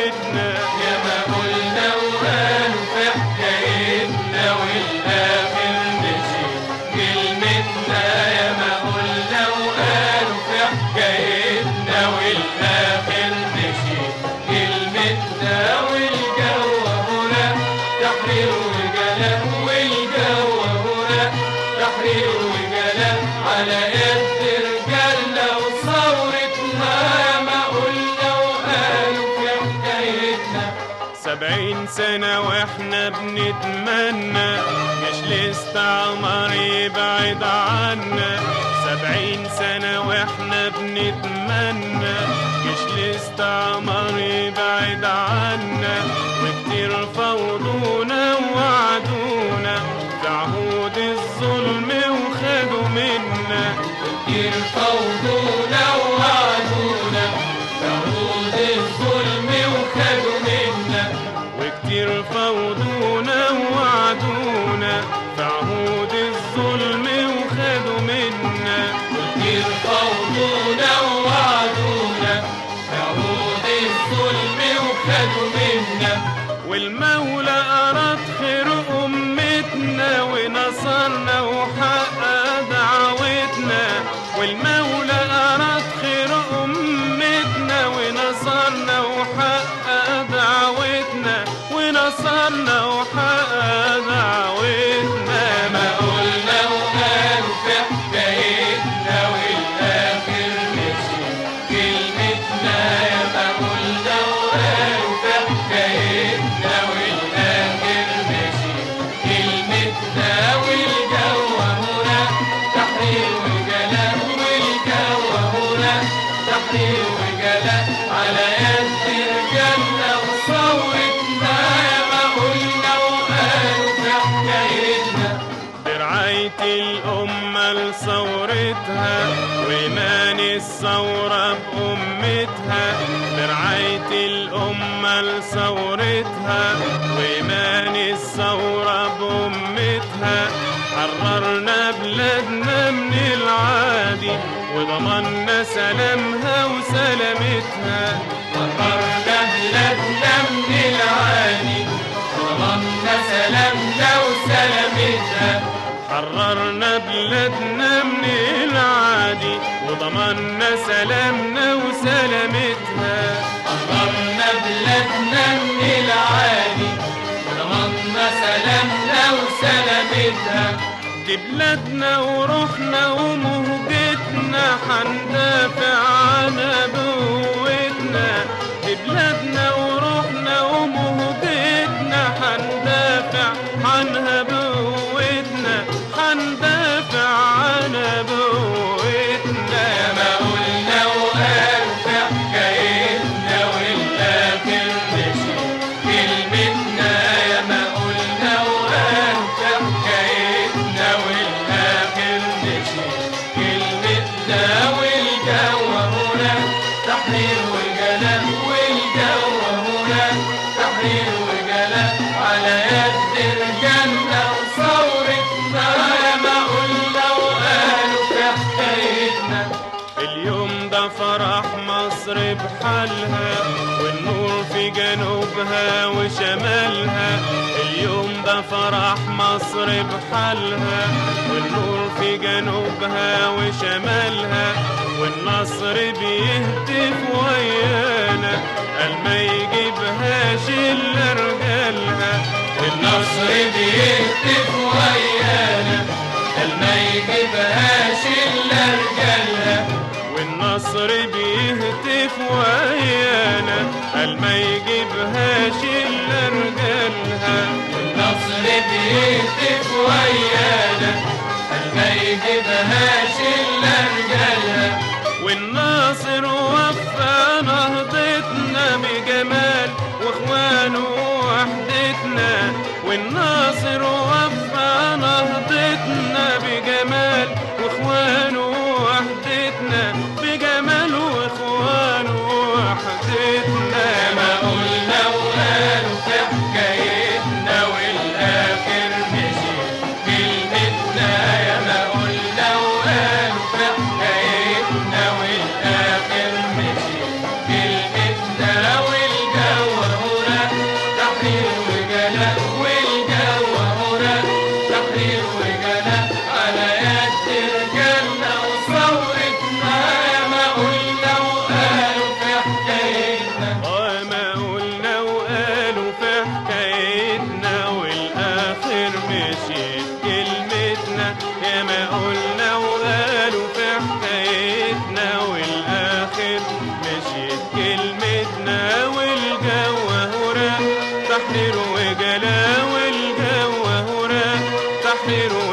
حكايتنا يا ما قلنا وقالوا في حكايتنا والآخر نسيت كلمتنا يا ما قلنا وقالوا في حكايتنا والآخر نسيت كلمتنا والجو هنا تحرير وجلاء والجو هنا تحرير وجلاء على يد رجالنا وثورتنا يا ما قلنا وقالوا في حكايتنا سبعين سنة واحنا بنتمنى جيش الاستعمار يبعد عنا سبعين سنة واحنا بنتمنى جيش الاستعمار يبعد عنا وكتير فوضونا ووعدونا في عهود الظلم وخدوا منا كتير فوضونا ووعدونا بعود الظلم وخدوا منا وكتير فوضونا ووعدونا في عهود الظلم وخدوا منا كتير فوضونا ووعدونا بعود الظلم وخدوا منا والمولى أراد خير أمتنا ونصرنا وحقق دعوتنا والمولى أراد خير أمتنا ونصرنا وحقق دعوتنا ونصرنا وحقق دعوتنا ما قلنا وقالوا في حكايتنا والآخر نسيت كلمتنا يا ما قلنا وقالوا في حكايتنا والآخر نسيت كلمتنا والجو هنا تحرير وجلاء والجو هنا تحرير وجلاء على يد رجالنا وثورتنا يا ما قلنا وقالوا في حكايتنا برعاية الأمة لثورتها وإيمان الثورة بأمتها برعاية الأمة لثورتها وإيمان الثورة بأمتها حررنا بلادنا من العادي وضمنا سلامها وسلامتها حررنا بلادنا من العادي وضمنا سلامنا وسلامتها حررنا بلادنا من العادي وضمنا سلامنا وسلامتها حررنا بلادنا من العادي وضمنا سلامنا وسلامتها دي بلادنا وروحنا ومهجتنا حندافع عنها بقوتنا دي بلادنا وروحنا ومهجتنا حندافع عنها بقوتنا حندافع عنها بقوتنا يا ما قلنا وقالوا في حكايتنا والآخر نسيت كلمتنا يا ما قلنا وقالوا في حكايتنا والآخر نسيت كلمتنا والجو هنا تحرير وجلاء والجو هنا تحرير وجلاء على يد رجالنا وثورتنا يا ما قلنا وقالوا في حكايتنا اليوم ده فرح مصر بحالها والنور في جنوبها وشمالها اليوم ده فرح مصر بحالها والنور في جنوبها وشمالها والنصر بيهتف ويانا قال ما يجيبهاش الا رجالها النصر بيهتف ويانا قال ما يجيبهاش الا رجالها والنصر بيهتف ويانا قال ما يجيبهاش الا رجالها النصر بيهتف ويانا قال ما يجيبهاش الا رجالها والناصر وفى نهضتنا بجمال واخوانه وحدتنا والناصر وفى نهضتنا بجمال واخوانه وحدتنا بجمال واخوانه وحدتنا ما قلنا وقالوا في حكايتنا والاخر نسيت كلمتنا يا ما قلنا وقالوا في حكايتنا والاخر نسيت كلمتنا والجو تحرير وجلاء والجو هراء تحرير وجلاء على يد رجالنا وثورتنا يا ما قلنا وقالوا في حكايتنا اه ما قلنا وقالوا في حكايتنا والاخر مشيت كلمتنا يا ما قلنا وقالوا في حكايتنا والاخر مشيت كلمتنا والجو هراء تحرير وجلاء والجو هراء تحرير